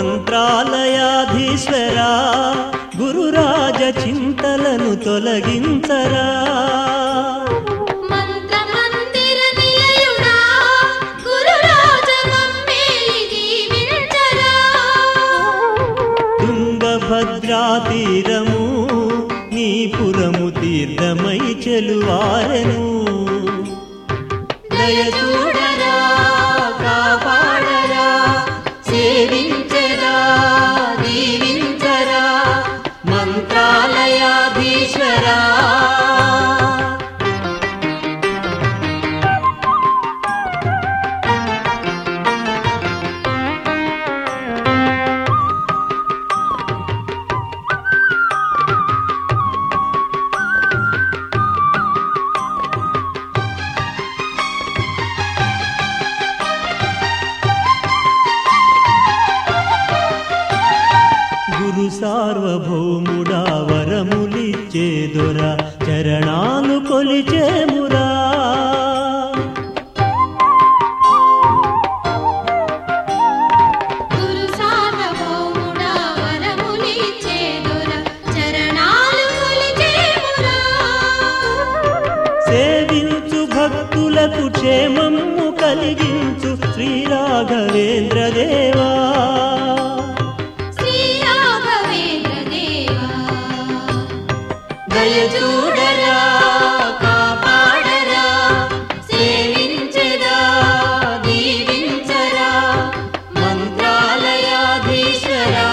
మంత్రాలయాధీశ్వరా గురురాజ చింతలను తొలగించరా మంత్రమందిర నిలయుడా గురురాజ మమ్మేలి దీవించరా తుంగభద్రా తీరము నీ పురము తీర్థమై చెలువారెను దయ చూడరా కాపాడరా సేవించరా దీవించరా మంత్రాలయాధీశ్వరా గురు సార్వభౌముడా వరములిచ్చే దొర చరణాలు కొలిచేమురా గురు సార్వభౌముడా వరములిచ్చే దొర చరణాలు కొలిచేమురా సేవించు భక్తులకు క్షేమము కలిగించు శ్రీరాఘవేంద్ర దేవా శ్రీ రాఘవేంద్ర దేవా దయ చూడరా కాపాడరా సేవించరా దీవించరా మంత్రాలయాధీశ్వరా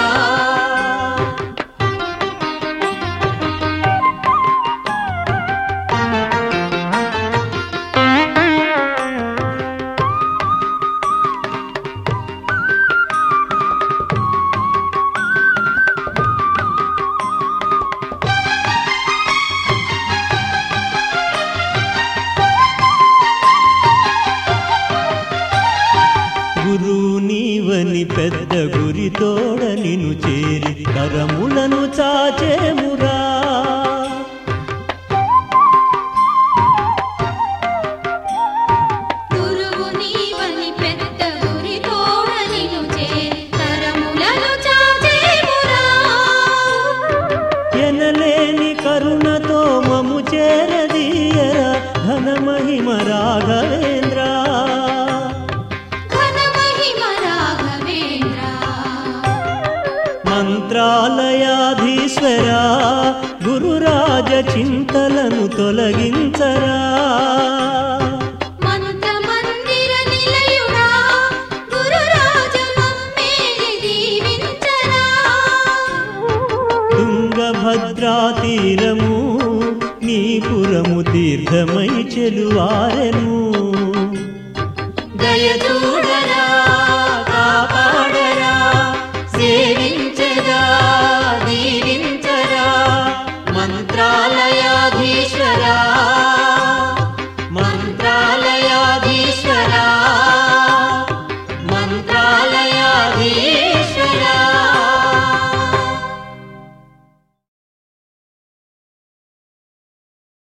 గురు నీవని పెద్ద గురితోడ నిను చేరి కరములను చాచేమురా గురువు నీవని పెద్ద గురి తోడ నిను చేరి కరములను చాచేమురా ఎనలేని కరుణతో మము చేరదీయరా ఘన మహిమ రాఘవేంద్ర ఘన మహిమ రాఘవేంద్ర మంత్రాలయాధీశ్వరా గురురాజ చింతలను తొలగించరా మంత్రమందిర నిలయుడా గురురాజ మమ్మేలి దీవించరా తుంగభద్రా తీరము నీ పురము తీర్థమై చెలువారెను దయ చూడరా కాపాడరా సేవించరా